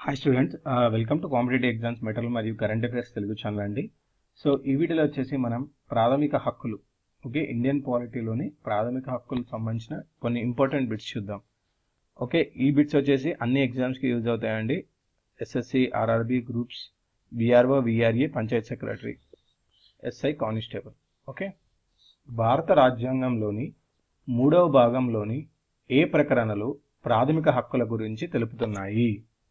hi students welcome to competitive exams మెటల్ మరియు current affairs Telugu channel అండి సో ఈ వీడియోలో వచ్చేసి మనం ప్రాథమిక హక్కులు ఓకే ఇండియన్ పాలిటీలోని ప్రాథమిక హక్కులకు సంబంధించిన కొన్ని ఇంపార్టెంట్ బిట్స్ చూద్దాం ఓకే ఈ బిట్స్ వచ్చేసి అన్ని ఎగ్జామ్స్కి యూజ్ అవుతాయండి SSC RRB groups VRO VRA panchayat secretary SI constable okay భారత రాజ్యాంగంలోని మూడవ భాగంలోని ఏ ప్రకరణలు ప్రాథమిక హక్కుల గురించి తెలుపుతున్నాయి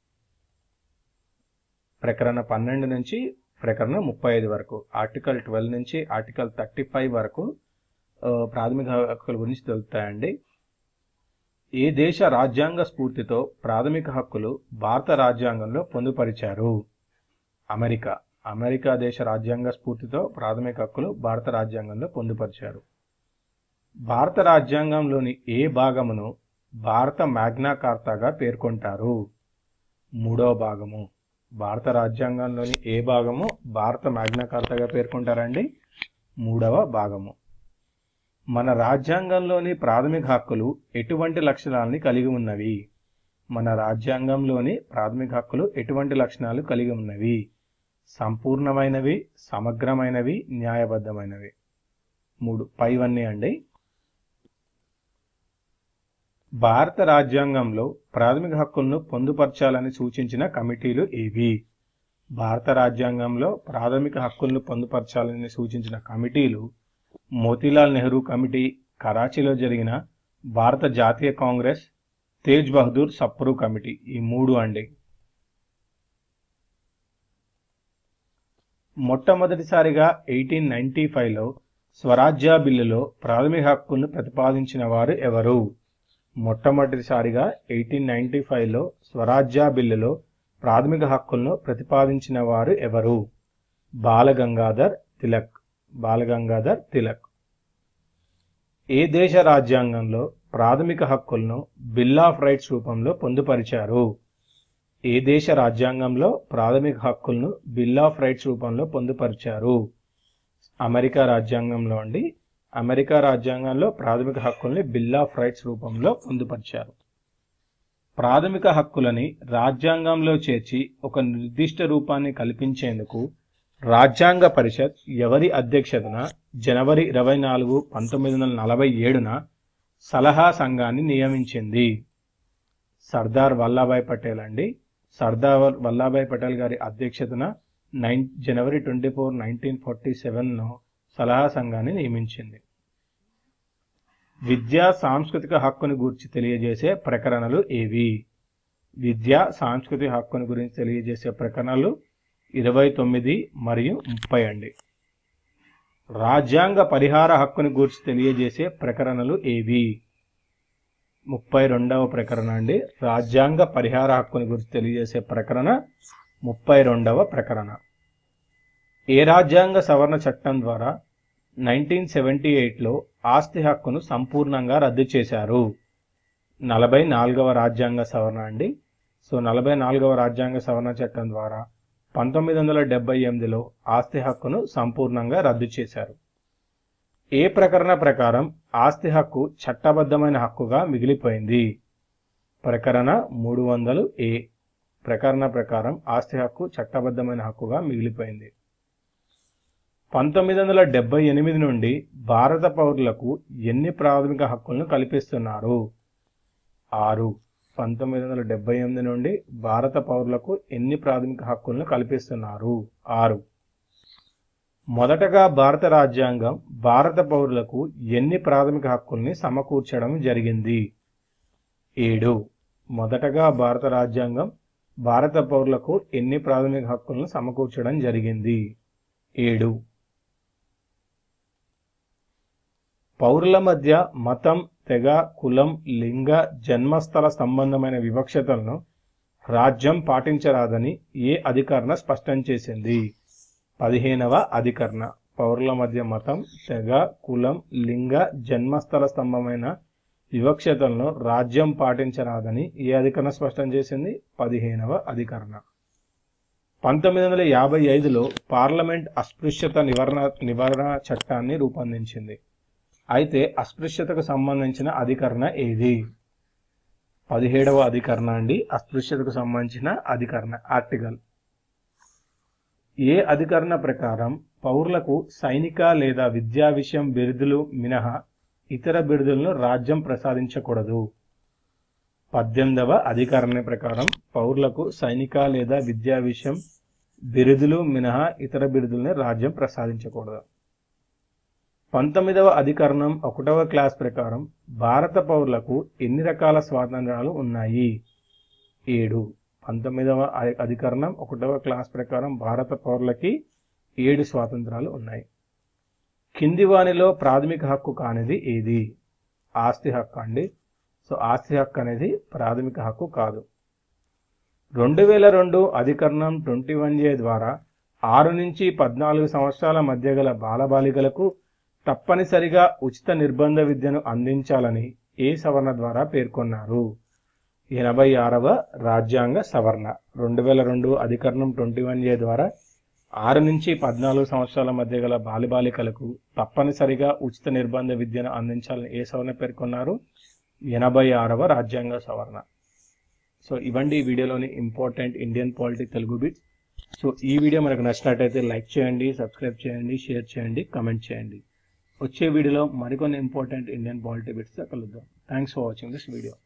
ప్రకరణ పన్నెండు నుంచి ప్రకరణ ముప్పై ఐదు వరకు ఆర్టికల్ ట్వెల్వ్ నుంచి ఆర్టికల్ థర్టీ ఫైవ్ వరకు ఆ, ప్రాథమిక హక్కుల గురించి తెలుపుతాయండి ఏ దేశ రాజ్యాంగ స్ఫూర్తితో ప్రాథమిక హక్కులు భారత రాజ్యాంగంలో పొందుపరిచారు అమెరికా అమెరికా దేశ రాజ్యాంగ స్ఫూర్తితో ప్రాథమిక హక్కులు భారత రాజ్యాంగంలో పొందుపరిచారు భారత రాజ్యాంగంలోని ఏ భాగమును భారత మ్యాగ్నా కార్తాగా పేర్కొంటారు మూడవ భాగము భారత రాజ్యాంగంలోని ఏ భాగము భారత మ్యాగ్నా కార్తాగా పేర్కొంటారండి మూడవ భాగము మన రాజ్యాంగంలోని ప్రాథమిక హక్కులు ఎటువంటి లక్షణాలని కలిగి ఉన్నవి మన రాజ్యాంగంలోని ప్రాథమిక హక్కులు ఎటువంటి లక్షణాలు కలిగి ఉన్నవి సంపూర్ణమైనవి సమగ్రమైనవి న్యాయబద్ధమైనవి మూడు పైవన్నీ అండి భారత రాజ్యాంగంలో ప్రాథమిక హక్కులను పొందుపరచాలని సూచించిన కమిటీలు ఏవి భారత రాజ్యాంగంలో ప్రాథమిక హక్కులను పొందుపరచాలని సూచించిన కమిటీలు మోతీలాల్ నెహ్రూ కమిటీ కరాచీలో జరిగిన భారత జాతీయ కాంగ్రెస్ తేజ్ బహదూర్ సప్రు కమిటీ ఈ మూడు అండి మొట్టమొదటిసారిగా ఎయిటీన్ నైన్టీ ఫైవ్లో స్వరాజ్య బిల్లులో ప్రాథమిక హక్కులను ప్రతిపాదించిన వారు ఎవరు మొట్టమొదటిసారిగా ఎయిటీన్ నైన్టీ ఫైవ్లో స్వరాజ్య బిల్లులో ప్రాథమిక హక్కులను ప్రతిపాదించిన వారు ఎవరు బాలగంగాధర్ తిలక్ బాలగంగాధర్ తిలక్ ఏ దేశ రాజ్యాంగంలో ప్రాథమిక హక్కులను బిల్ ఆఫ్ రైట్స్ రూపంలో పొందుపరిచారు ఏ దేశ రాజ్యాంగంలో ప్రాథమిక హక్కులను బిల్ ఆఫ్ రైట్స్ రూపంలో పొందుపరిచారు అమెరికా రాజ్యాంగంలో అండి అమెరికా రాజ్యాంగంలో ప్రాథమిక హక్కుల్ని బిల్ ఆఫ్ రైట్స్ రూపంలో పొందుపరిచారు ప్రాథమిక హక్కులని రాజ్యాంగంలో చేర్చి ఒక నిర్దిష్ట రూపాన్ని కల్పించేందుకు రాజ్యాంగ పరిషత్ ఎవరి అధ్యక్షతన జనవరి ఇరవై నాలుగు పంతొమ్మిది వందల నలభై ఏడున సలహా సంఘాన్ని నియమించింది సర్దార్ వల్లభాయ్ పటేల్ అండి సర్దార్ వల్లభాయ్ పటేల్ గారి అధ్యక్షతన nine January twenty four nineteen forty సెవెన్ను సలహా సంఘాన్ని నియమించింది విద్యా సాంస్కృతిక హక్కుని గురించి తెలియజేసే ప్రకరణలు ఏవి విద్యా సాంస్కృతిక హక్కుని గురించి తెలియజేసే ప్రకరణలు ఇరవై తొమ్మిది మరియు ముప్పై అండి రాజ్యాంగ పరిహార హక్కుని గురించి తెలియజేసే ప్రకరణలు ఏవి ముప్పై రెండవ ప్రకరణ అండి రాజ్యాంగ పరిహార హక్కుని గురించి తెలియజేసే ప్రకరణ ముప్పై రెండవ ప్రకరణ ఏ రాజ్యాంగ సవరణ చట్టం ద్వారా నైన్టీన్ సెవెంటీ ఎయిట్లో ఆస్తి హక్కును సంపూర్ణంగా రద్దు చేశారు నలభై నాలుగవ రాజ్యాంగ సవరణ అండి సో నలభై నాలుగవ రాజ్యాంగ సవరణ చట్టం ద్వారా పంతొమ్మిది వందల డెబ్బై ఎనిమిదిలో ఆస్తి హక్కును సంపూర్ణంగా రద్దు చేశారు ఏ ప్రకరణ ప్రకారం ఆస్తి హక్కు చట్టబద్ధమైన హక్కుగా మిగిలిపోయింది ప్రకరణ మూడు వందలు ఏ ప్రకరణ ప్రకారం ఆస్తి హక్కు చట్టబద్ధమైన హక్కుగా మిగిలిపోయింది పంతొమ్మిది వందల డెబ్బై ఎనిమిది నుండి భారత పౌరులకు ఎన్ని ప్రాథమిక హక్కులను కల్పిస్తున్నారు ఆరు పంతొమ్మిది వందల డెబ్బై ఎనిమిది నుండి భారత పౌరులకు ఎన్ని ప్రాథమిక హక్కులను కల్పిస్తున్నారు ఆరు మొదటగా భారత రాజ్యాంగం భారత పౌరులకు ఎన్ని ప్రాథమిక హక్కుల్ని సమకూర్చడం జరిగింది ఏడు మొదటగా భారత రాజ్యాంగం భారత పౌరులకు ఎన్ని ప్రాథమిక హక్కులను సమకూర్చడం జరిగింది ఏడు పౌరుల మధ్య మతం తెగ కులం లింగ జన్మస్థల సంబంధమైన వివక్షతలను రాజ్యం పాటించరాదని ఏ అధికరణ స్పష్టం చేసింది పదిహేనవ అధికరణ పౌరుల మధ్య మతం తెగ కులం లింగ జన్మస్థల స్తంభమైన వివక్షతలను రాజ్యం పాటించరాదని ఏ అధికరణ స్పష్టం చేసింది పదిహేనవ అధికరణ పంతొమ్మిది వందల యాభై ఐదులో పార్లమెంట్ అస్పృశ్యత నివారణ నివారణ చట్టాన్ని రూపొందించింది అయితే అస్పృశ్యతకు సంబంధించిన అధికరణ ఏది పదిహేడవ అధికరణ అండి అస్పృశ్యతకు సంబంధించిన అధికరణ ఆర్టికల్ ఏ అధికరణ ప్రకారం పౌరులకు సైనిక లేదా విద్యా విషయం బిరుదులు మినహా ఇతర బిరుదులను రాజ్యం ప్రసాదించకూడదు పద్దెనిమిదవ అధికరణ ప్రకారం పౌరులకు సైనిక లేదా విద్యా విషయం బిరుదులు మినహా ఇతర బిరుదులను రాజ్యం ప్రసాదించకూడదు పంతొమ్మిదవ అధికరణం ఒకటవ క్లాస్ ప్రకారం భారత పౌరులకు ఎన్ని రకాల స్వాతంత్రాలు ఉన్నాయి ఏడు పంతొమ్మిదవ అ- అధికరణం ఒకటవ క్లాస్ ప్రకారం భారత పౌరులకి ఏడు స్వాతంత్రాలు ఉన్నాయి కింది వానిలో ప్రాథమిక హక్కు కానిది ఏది ఆస్తి హక్కు అండి సో ఆస్తి హక్కు అనేది ప్రాథమిక హక్కు కాదు రెండు వేల రెండు అధికరణం ట్వంటీ వన్ ఏ ద్వారా ఆరు నుంచి పద్నాలుగు సంవత్సరాల మధ్య గల బాలబాలికలకు తప్పనిసరిగా ఉచిత నిర్బంధ విద్యను అందించాలని ఏ సవరణ ద్వారా పేర్కొన్నారు ఎనభై ఆరవ రాజ్యాంగ సవరణ రెండు వేల రెండు అధికరణం ట్వంటీ వన్ ఏ ద్వారా ఆరు నుంచి పద్నాలుగు సంవత్సరాల మధ్య గల బాలిబాలికలకు తప్పనిసరిగా ఉచిత నిర్బంధ విద్యను అందించాలని ఏ సవరణ పేర్కొన్నారు ఎనభై ఆరవ రాజ్యాంగ సవరణ సో ఇవండి ఈ వీడియోలోని important Indian polity Telugu bits so ఈ వీడియో మనకు నచ్చినట్టయితే లైక్ చేయండి సబ్స్క్రైబ్ చేయండి షేర్ చేయండి కమెంట్ చేయండి వచ్చే వీడియోలో మరికొన్ని ఇంపార్టెంట్ ఇండియన్ పాలిటీ బిట్స్ కలుద్దాం thanks for watching this video